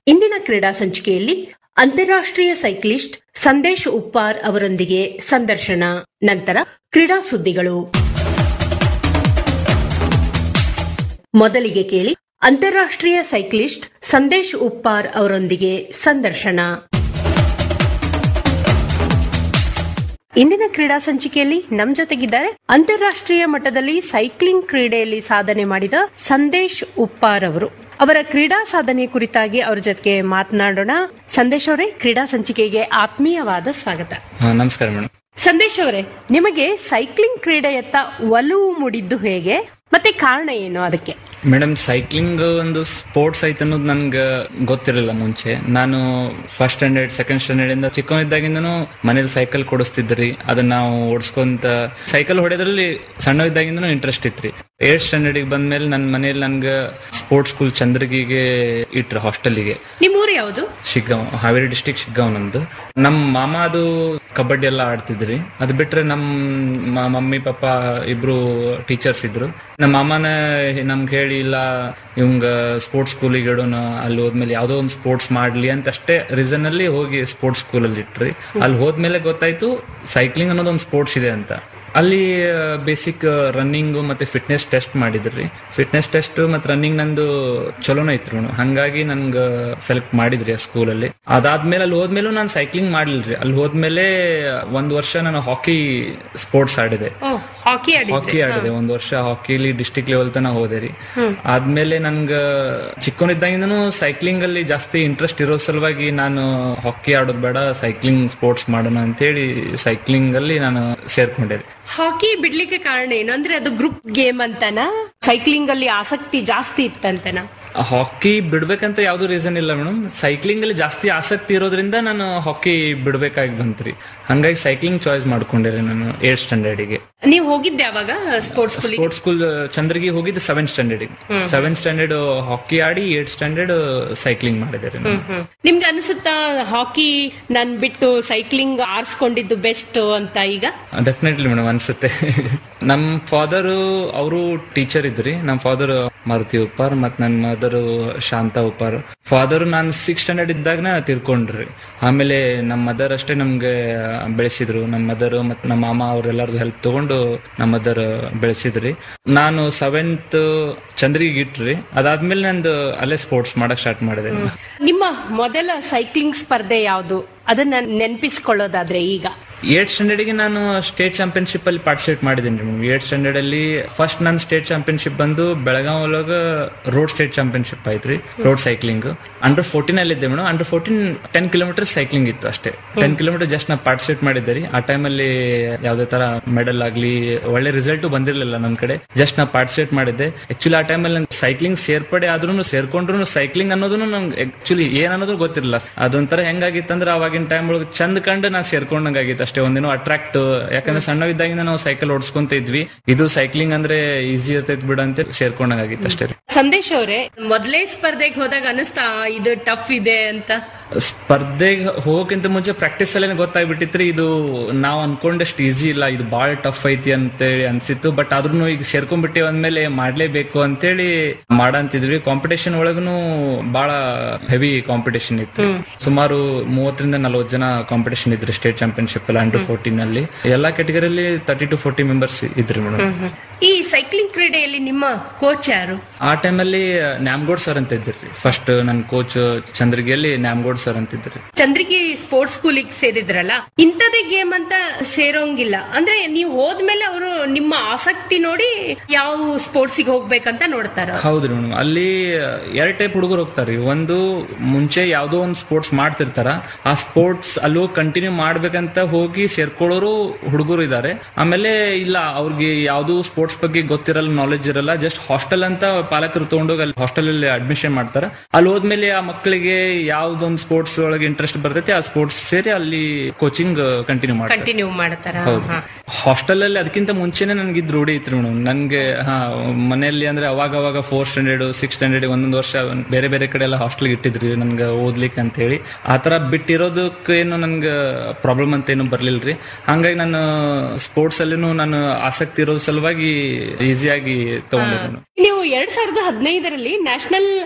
ಇಂದಿನ ಕ್ರೀಡಾ ಸಂಚಿಕೆಯಲ್ಲಿ ಅಂತಾರಾಷ್ಟ್ರೀಯ ಸೈಕ್ಲಿಸ್ಟ್ ಸಂದೇಶ್ ಉಪ್ಪಾರ್ ಅವರೊಂದಿಗೆ ಸಂದರ್ಶನ ನಂತರ ಕ್ರೀಡಾ ಸುದ್ದಿಗಳು ಮೊದಲಿಗೆ ಕೇಳಿ ಅಂತಾರಾಷ್ಟ್ರೀಯ ಸೈಕ್ಲಿಸ್ಟ್ ಸಂದೇಶ್ ಉಪ್ಪಾರ್ ಅವರೊಂದಿಗೆ ಸಂದರ್ಶನ ಇಂದಿನ ಕ್ರೀಡಾ ಸಂಚಿಕೆಯಲ್ಲಿ ನಮ್ ಜೊತೆಗಿದ್ದಾರೆ ಅಂತಾರಾಷ್ಟ್ರೀಯ ಮಟ್ಟದಲ್ಲಿ ಸೈಕ್ಲಿಂಗ್ ಕ್ರೀಡೆಯಲ್ಲಿ ಸಾಧನೆ ಮಾಡಿದ ಸಂದೇಶ್ ಉಪ್ಪಾರ್ ಅವರು ಅವರ ಕ್ರೀಡಾ ಸಾಧನೆ ಕುರಿತಾಗಿ ಅವರ ಜೊತೆಗೆ ಮಾತನಾಡೋಣ ಸಂದೇಶ್ ಅವರೇ ಕ್ರೀಡಾ ಸಂಚಿಕೆಗೆ ಆತ್ಮೀಯವಾದ ಸ್ವಾಗತ ಹಾ, ನಮಸ್ಕಾರ ಮೇಡಮ್ ಸಂದೇಶ್ ಅವರೇ ನಿಮಗೆ ಸೈಕ್ಲಿಂಗ್ ಕ್ರೀಡೆಯತ್ತ ಒಲವು ಮೂಡಿದ್ದು ಹೇಗೆ ಮತ್ತೆ ಕಾರಣ ಏನು ಅದಕ್ಕೆ ಮೇಡಮ್ ಸೈಕ್ಲಿಂಗ್ ಒಂದು ಸ್ಪೋರ್ಟ್ಸ್ ಐತೆ ಅನ್ನೋದು ನನ್ಗೆ ಗೊತ್ತಿರಲಿಲ್ಲ ಮುಂಚೆ ನಾನು ಫಸ್ಟ್ ಸ್ಟ್ಯಾಂಡರ್ಡ್ ಸೆಕೆಂಡ್ ಸ್ಟ್ಯಾಂಡರ್ಡ್ ಇಂದ ಚಿಕ್ಕವನಿದ್ದಾಗಿಂದನು ಮನೇಲಿ ಸೈಕಲ್ ಕೊಡಿಸ್ತಿದ್ರಿ ಅದನ್ನ ನಾವು ಓಡಿಸ್ಕೊಂತ ಸೈಕಲ್ ಹೊಡೆದ್ರಲ್ಲಿ ಸಣ್ಣವಿದ್ದಾಗಿಂದನು ಇಂಟ್ರೆಸ್ಟ್ ಇತ್ರಿ ಏಟ್ ಸ್ಟ್ಯಾಂಡರ್ಡ್ ಬಂದ್ಮೇಲೆ ನನ್ನ ಮನೇಲಿ ನನ್ಗೆ ಸ್ಪೋರ್ಟ್ಸ್ ಸ್ಕೂಲ್ ಚಂದ್ರಗಿಗೆ ಇಟ್ರು ಹಾಸ್ಟೆಲ್ಗೆ ನಿಮ್ಮ ಊರು ಯಾವುದು ಶಿಗ್ಗಾಂವ್ ಹಾವೇರಿ ಡಿಸ್ಟಿಕ್ ಶಿಗ್ಗಾಂವ್ ನಮ್ದು ನಮ್ಮ ಮಾಮ ಅದು ಕಬಡ್ಡಿ ಎಲ್ಲ ಆಡ್ತಿದ್ರಿ ಅದ್ ಬಿಟ್ರೆ ನಮ್ಮ ಮ- ಮಮ್ಮಿ ಪಪ್ಪ ಇಬ್ರು ಟೀಚರ್ಸ್ ಇದ್ರು ನಮ್ಮ ಮಾಮನ ನಮ್ಗೆ ಹೇಳಿ ಇಲ್ಲ ಇವಂಗ ಸ್ಪೋರ್ಟ್ಸ್ ಸ್ಕೂಲಿಗೆ ಇಡೋಣ ಅಲ್ಲಿ ಹೋದ್ಮೇಲೆ ಯಾವ್ದೋ ಒಂದು ಸ್ಪೋರ್ಟ್ಸ್ ಮಾಡ್ಲಿ ಅಂತ ಅಷ್ಟೇ ರೀಸನ್ ಅಲ್ಲಿ ಹೋಗಿ ಸ್ಪೋರ್ಟ್ಸ್ ಸ್ಕೂಲಲ್ಲಿ ಇಟ್ರಿ ಅಲ್ಲಿ ಹೋದ್ಮೇಲೆ ಗೊತ್ತಾಯ್ತು ಸೈಕ್ಲಿಂಗ್ ಅನ್ನೋದು ಒಂದು ಸ್ಪೋರ್ಟ್ಸ್ ಇದೆ ಅಂತ ಅಲ್ಲಿ ಬೇಸಿಕ್ ರನ್ನಿಂಗ್ ಮತ್ತೆ ಫಿಟ್ನೆಸ್ ಟೆಸ್ಟ್ ಮಾಡಿದ್ರಿ ಫಿಟ್ನೆಸ್ ಟೆಸ್ಟ್ ಮತ್ತೆ ರನ್ನಿಂಗ್ ನಂದು ಚಲೋನ ಇತ್ತು ಹಂಗಾಗಿ ನನ್ಗ ಸೆಲೆಕ್ಟ್ ಮಾಡಿದ್ರಿ ಆ ಸ್ಕೂಲಲ್ಲಿ ಅದಾದ್ಮೇಲೆ ಅಲ್ಲಿ ಹೋದ್ಮೇಲೂ ನಾನು ಸೈಕ್ಲಿಂಗ್ ಮಾಡ್ಲಿಲ್ರಿ ಅಲ್ಲಿ ಹೋದ್ಮೇಲೆ ಒಂದ್ ವರ್ಷ ನಾನು ಹಾಕಿ ಸ್ಪೋರ್ಟ್ಸ್ ಆಡಿದೆ ಹಾಕಿ ಹಾಕಿ ಆಡಿದೆ ಒಂದ್ ವರ್ಷ ಹಾಕಿಲಿ ಡಿಸ್ಟಿಕ್ ಲೆವೆಲ್ ತನ ಹೋದೆ ರೀ ಆದ್ಮೇಲೆ ನನ್ಗ ಚಿಕ್ಕವನಿದ್ದಾಗಿಂದನು ಸೈಕ್ಲಿಂಗ್ ಅಲ್ಲಿ ಜಾಸ್ತಿ ಇಂಟ್ರೆಸ್ಟ್ ಇರೋ ಸಲುವಾಗಿ ನಾನು ಹಾಕಿ ಆಡೋದ್ ಬೇಡ ಸೈಕ್ಲಿಂಗ್ ಸ್ಪೋರ್ಟ್ಸ್ ಮಾಡೋಣ ಅಂತೇಳಿ ಸೈಕ್ಲಿಂಗ್ ಅಲ್ಲಿ ನಾನು ಸೇರ್ಕೊಂಡೆ ರೀ. ಹಾಕಿ ಬಿಡ್ಲಿಕ್ಕೆ ಕಾರಣ ಏನು ಅಂದ್ರೆ ಅದು ಗ್ರೂಪ್ ಗೇಮ್ ಅಂತನಾ ಸೈಕ್ಲಿಂಗ್ ಅಲ್ಲಿ ಆಸಕ್ತಿ ಜಾಸ್ತಿ ಇತ್ತಂತನಾ ಹಾಕಿ ಬಿಡ್ಬೇಕಂತ ಯಾವ್ದು ರೀಸನ್ ಇಲ್ಲ ಮೇಡಮ್ ಸೈಕ್ಲಿಂಗ್ ಅಲ್ಲಿ ಜಾಸ್ತಿ ಆಸಕ್ತಿ ಇರೋದ್ರಿಂದ ನಾನು ಹಾಕಿ ಬಿಡ್ಬೇಕಾಗಿ ಬಂತ್ರಿ ಹಂಗಾಗಿ ಸೈಕ್ಲಿಂಗ್ ಚಾಯ್ಸ್ ಮಾಡ್ಕೊಂಡಿರಿ ನಾನು ಏಟ್ ಸ್ಟ್ಯಾಂಡರ್ಡಿಗೆ ನೀವು ಹೋಗಿದ್ದೆ ಅವಾಗ sports school sports school Chandragi ಹೋಗಿದ್ದು seven standard seven standard hockey ಆಡಿ ಏಟ್ ಸ್ಟ್ಯಾಂಡರ್ಡ್ ಸೈಕ್ಲಿಂಗ್ ಮಾಡಿದೆ ರೀ ನಾನು ನಿಮ್ಗೆ ಅನ್ಸುತ್ತಾ ಹಾಕಿ ನಾನ್ ಬಿಟ್ಟು ಸೈಕ್ಲಿಂಗ್ ಆರಿಸ್ಕೊಂಡಿದ್ದು ಬೆಸ್ಟ್ ಅಂತ ಈಗ ಡೆಫಿನೆಟ್ಲಿ ಮೇಡಮ್ ಅನ್ಸುತ್ತೆ ನಮ್ ಫಾದರ್ ಅವರು ಟೀಚರ್ ಇದ್ರಿ ನಮ್ ಫಾದರ್ ಮಾರುತಿ ಉಪ್ಪಾರ್ ಮತ್ ನನ್ ಮದರ್ ಶಾಂತ ಉಪ್ಪಾರ್ ಫಾದರ್ ನಾನ್ ಸಿಕ್ಸ್ ಸ್ಟ್ಯಾಂಡರ್ಡ್ ಇದ್ದಾಗ ತಿರ್ಕೊಂಡ್ರಿ ಆಮೇಲೆ ನಮ್ ಮದರ್ ಅಷ್ಟೇ ನಮ್ಗೆ ಬೆಳೆಸಿದ್ರು ನಮ್ ಮದರ್ ಮತ್ ನಮ್ಮ ಮಾಮ ಅವ್ರೆಲ್ಲಾರ್ದು ಹೆಲ್ಪ್ ತಗೊಂಡು ನಮ್ಮ ಮದರ್ ಬೆಳೆಸಿದ್ರಿ ನಾನು ಸೆವೆಂತ್ ಚಂದ್ರಿಗೆ ಇಟ್ರಿ ಅದಾದ್ಮೇಲೆ ನಂದು ಅಲ್ಲೇ ಸ್ಪೋರ್ಟ್ಸ್ ಮಾಡಕ್ ಸ್ಟಾರ್ಟ್ ಮಾಡಿದೆ ನಿಮ್ಮ ಮೊದಲ ಸೈಕ್ಲಿಂಗ್ ಸ್ಪರ್ಧೆ ಯಾವುದು ಅದನ್ನ ನೆನಪಿಸ್ಕೊಳ್ಳೋದಾದ್ರೆ ಈಗ ಏಟ್ ಸ್ಟ್ಯಾಂಡರ್ಡ್ಗೆ ನಾನು ಸ್ಟೇಟ್ ಚಾಂಪಿಯನ್ಶಿಪ್ ಅಲ್ಲಿ ಪಾರ್ಟಿಸಿಪೇಟ್ ಮಾಡಿದ್ದೀನಿ ಮೇಡಮ್ ಏಟ್ ಸ್ಟ್ಯಾಂಡರ್ಡ್ ಅಲ್ಲಿ ಫಸ್ಟ್ ನನ್ನ ಸ್ಟೇಟ್ ಚಾಂಪಿಯನ್ಶಿಪ್ ಬಂದು ಬೆಳಗಾವ್ ಒಳಗ ರೋಡ್ ಸ್ಟೇಟ್ ಚಾಂಪಿಯನ್ಶಿಪ್ ಆಯ್ತ್ರಿ ರೋಡ್ ಸೈಕ್ಲಿಂಗ್ ಅಂಡರ್ ಫೋರ್ಟೀನ್ ಅಲ್ಲಿ ಇದ್ದೆ madam under fourteen ten kilometre cycling ಇತ್ತು ಅಷ್ಟೇ ಟೆನ್ ಕಿಲೋಮೀಟರ್ ಜಸ್ಟ್ ನಾ ಪಾರ್ಟಿಸಿಪೇಟ್ ಮಾಡಿದ್ದೆ ರೀ ಆ ಟೈಮಲ್ಲಿ ಯಾವ್ದೇ ತರ ಮೆಡಲ್ ಆಗ್ಲಿ ಒಳ್ಳೆ ರಿಸಲ್ಟ್ ಬಂದಿರಲಿಲ್ಲ ನನ್ನ ಕಡೆ ಜಸ್ಟ್ ನಾ ಪಾರ್ಟಿಸಿಪೇಟ್ ಮಾಡಿದ್ದೆ ಆಕ್ಚುಲಿ ಆ ಟೈಮಲ್ಲಿ ನಂಗೆ ಸೈಕ್ಲಿಂಗ್ ಸೇರ್ಪಡೆ ಆದ್ರೂ ಸೇರ್ಕೊಂಡ್ರು ಸೈಕ್ಲಿಂಗ್ ಅನ್ನೋದನ್ನು ನಂಗೆ ಆಕ್ಚುಲಿ ಏನ್ ಅನ್ನೋದು ಗೊತ್ತಿರಲಿಲ್ಲ ಅದೊಂಥರ ಹೆಂಗಾಗಿತ್ತಂದ್ರೆ ಅವಾಗಿನ ಟೈಮ್ ಒಳಗೆ ಚಂದ ಕಂಡು ನಾ ಸೇರ್ಕೊಂಡಂಗಾಗಿತ್ತು ಅಷ್ಟೇ ಒಂದಿನ ಅಟ್ರಾಕ್ಟ್ ಯಾಕಂದ್ರೆ ಸಣ್ಣವಿದ್ದಾಗಿಂದ ನಾವು ಸೈಕಲ್ ಓಡಿಸ್ಕೊಂತ ಇದ್ವಿ ಇದು ಸೈಕ್ಲಿಂಗ್ ಅಂದ್ರೆ ಈಸಿ ಇರ್ತೈತ್ ಬಿಡ ಅಂತ ಸೇರ್ಕೊಂಡಂಗಾಗಿತ್ತು ಅಷ್ಟೇ ರೀ. ಸಂದೇಶ್ ಅವರೇ ಮೊದಲೇ ಸ್ಪರ್ಧೆಗೆ ಹೋದಾಗ ಅನಿಸ್ತಾ ಇದು ಟಫ್ ಇದೆ ಅಂತ ಸ್ಪರ್ಧೆಗೆ ಹೋಗಕ್ಕಿಂತ ಮುಂಚೆ ಪ್ರಾಕ್ಟೀಸ್ ಅಲ್ಲೇ ಗೊತ್ತಾಗ್ಬಿಟ್ಟಿತ್ರಿ ಇದು ನಾವು ಅನ್ಕೊಂಡಷ್ಟು ಈಸಿ ಇಲ್ಲ ಇದು ಬಾಳ ಟಫ್ ಐತಿ ಅಂತೇಳಿ ಅನ್ಸಿತ್ತು ಬಟ್ ಆದ್ರೂ ಈಗ ಸೇರ್ಕೊಂಡ್ಬಿಟ್ಟಿವಿ ಅಂದ್ಮೇಲೆ ಮಾಡ್ಲೇಬೇಕು ಅಂತೇಳಿ ಮಾಡಂತಿದ್ವಿ ಕಾಂಪಿಟೇಷನ್ ಒಳಗೂ ಬಾಳ ಹೆವಿ ಕಾಂಪಿಟೇಷನ್ ಇತ್ತು ಸುಮಾರು ಮೂವತ್ತರಿಂದ ನಲವತ್ತು ಜನ ಕಾಂಪಿಟೇಷನ್ ಇದ್ರಿ ಸ್ಟೇಟ್ ಚಾಂಪಿಯನ್ಶಿಪ್ ಅಲ್ಲಿ ಅಂಡರ್ ಫೋರ್ಟೀನ್ ಅಲ್ಲಿ ಎಲ್ಲಾ ಕೆಟಗರಿಯಲ್ಲಿ ತರ್ಟಿ ಟು ಫೋರ್ಟಿ ಮೆಂಬರ್ಸ್ ಇದ್ರಿ ಮೇಡಮ್ ಈ ಸೈಕ್ಲಿಂಗ್ ಕ್ರೀಡೆಯಲ್ಲಿ ನಿಮ್ಮ ಕೋಚ್ ಯಾರು ಆ ಟೈಮಲ್ಲಿ ನ್ಯಾಮ್ಗೋಡ್ ಸರ್ ಅಂತ ಇದ್ರಿ ಫಸ್ಟ್ ನನ್ನ ಕೋಚ್ ಚಂದ್ರಗಿಯಲ್ಲಿ ನ್ಯಾಮ್ಗೋಡ್ ಸರ್ ಅಂತ ಇದ್ರಿ ಚಂದ್ರಿಗಿ ಸ್ಪೋರ್ಟ್ಸ್ ಸ್ಕೂಲಿಗೆ ಸೇರಿದ್ರಲ್ಲ ಇಂಥದೇ ಗೇಮ್ ಅಂತ ಸೇರೋಂಗಿಲ್ಲ ಅಂದ್ರೆ ನೀವು ಹೋದ್ಮೇಲೆ ಅವರು ನಿಮ್ಮ ಆಸಕ್ತಿ ನೋಡಿ ಯಾವ ಸ್ಪೋರ್ಟ್ಸಿಗೆ ಹೋಗ್ಬೇಕಂತ ನೋಡ್ತಾರ ಹೌದ್ರಿ ಮೇಡಮ್ ಅಲ್ಲಿ ಎರಡ್ ಟೈಪ್ ಹುಡುಗರು ಹೋಗ್ತಾರ್ರಿ ಒಂದು ಮುಂಚೆ ಯಾವ್ದೋ ಒಂದು ಸ್ಪೋರ್ಟ್ಸ್ ಮಾಡ್ತಿರ್ತಾರ ಆ ಸ್ಪೋರ್ಟ್ಸ್ ಅಲ್ಲೂ ಕಂಟಿನ್ಯೂ ಮಾಡ್ಬೇಕಂತ ಹೋಗಿ ಸೇರ್ಕೊಳ್ಳೋರು ಹುಡುಗರು ಇದಾರೆ ಆಮೇಲೆ ಇಲ್ಲ ಅವ್ರಿಗೆ ಯಾವ್ದು ಸ್ಪೋರ್ಟ್ಸ್ ಬಗ್ಗೆ ಗೊತ್ತಿರಲ್ಲ ನಾಲೆಜ್ ಇರಲ್ಲ ಜಸ್ಟ್ ಹಾಸ್ಟೆಲ್ ಅಂತ ಪಾಲಕರು ತಗೊಂಡೋಗಿ ಅಲ್ಲಿ ಹಾಸ್ಟೆಲ್ ಅಲ್ಲಿ ಅಡ್ಮಿಷನ್ ಮಾಡ್ತಾರ ಅಲ್ಲಿ ಹೋದ್ಮೇಲೆ ಆ ಮಕ್ಕಳಿಗೆ ಯಾವ್ದೊಂದು ಸ್ಪೋರ್ಟ್ಸ್ ಒಳಗೆ ಇಂಟ್ರೆಸ್ಟ್ ಬರ್ತೈತಿ ಆ ಸ್ಪೋರ್ಟ್ಸ್ ಸೇರಿ ಅಲ್ಲಿ ಕೋಚಿಂಗ್ ಕಂಟಿನ್ಯೂ ಮಾಡ್ತಾರೆ ಕಂಟಿನ್ಯೂ ಮಾಡ್ತಾರ ಹೌದು ಹಾಸ್ಟೆಲ್ ಅಲ್ಲಿ ಅದಕ್ಕಿಂತ ಮುಂಚೆನೆ ನನ್ಗೆ ಇದ್ ರೂಢಿ ಇತ್ತು ಮೇಡಮ್ ನನ್ಗೆ ಹಾ ಮನೆಯಲ್ಲಿ ಅಂದ್ರೆ ಅವಾಗ ಅವಾಗ ಫೋರ್ ಸ್ಟ್ಯಾಂಡರ್ಡ್ ಸಿಕ್ಸ್ ಸ್ಟ್ಯಾಂಡರ್ಡ್ ಒಂದೊಂದು ವರ್ಷ ಬೇರೆ ಬೇರೆ ಕಡೆ ಎಲ್ಲ ಹಾಸ್ಟೆಲ್ ಇಟ್ಟಿದ್ರಿ ನನ್ಗೆ ಓದ್ಲಿಕ್ಕೆ ಅಂತ ಹೇಳಿ ಆತರ ಬಿಟ್ಟಿರೋದಕ್ಕೆ ಏನು ನನ್ಗೆ ಪ್ರಾಬ್ಲಮ್ ಅಂತ ಏನು ಬರ್ಲಿಲ್ರಿ ಹಂಗಾಗಿ ನಾನು ಸ್ಪೋರ್ಟ್ಸ್ ಅಲ್ಲಿನೂ ನಾನು ಆಸಕ್ತಿ ಇರೋ ಸಲುವಾಗಿ ಈಸಿಯಾಗಿ ತಗೊಂಡೆ ನಾನು ನೀವು ಎರಡ್ ಸಾವಿರದ ಹದಿನೈದರಲ್ಲಿ ನ್ಯಾಷನಲ್